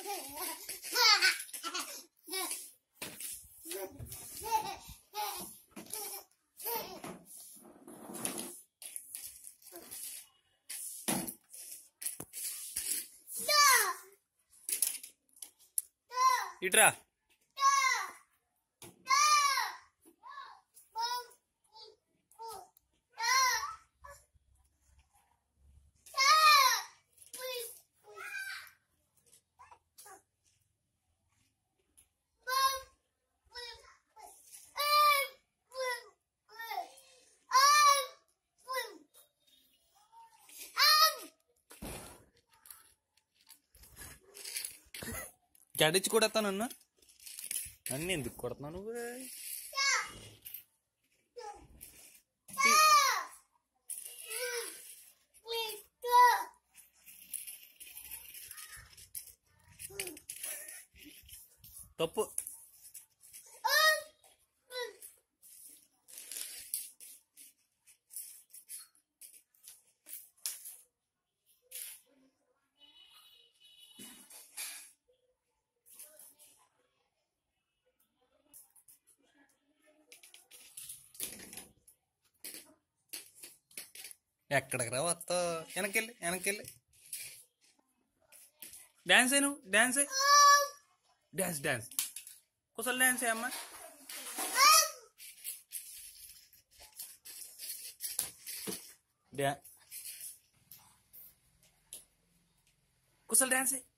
ఇట్రా గడిచి కొడతా నన్ను నన్ను ఎందుకు కొడుతున్నావు నువ్వు తప్పు ఎక్కడికి రా వస్తావు వెనకెళ్ళి వెనకెళ్ళి డాన్స్ అయ్యి నువ్వు డాన్స్ అయ్యి డాన్స్ డాన్స్ కుసలు డాన్స్ అమ్మా డా కుసలు డాన్స్ అయ్యి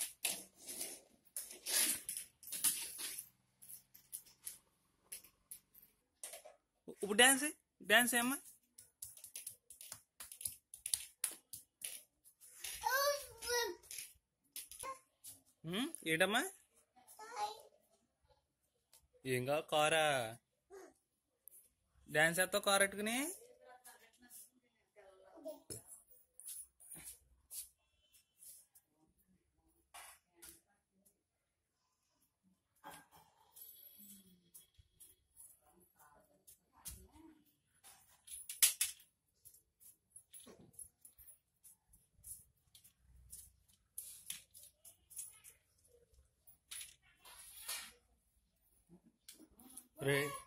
ఇప్పుడు డాన్స్ అయ్యి డాన్స్ అమ్మా ఉమ్, ఏంటమ్మా ఏం కావాలి కారా డాన్స్ చేస్తావు కారు పెట్టుకుని రే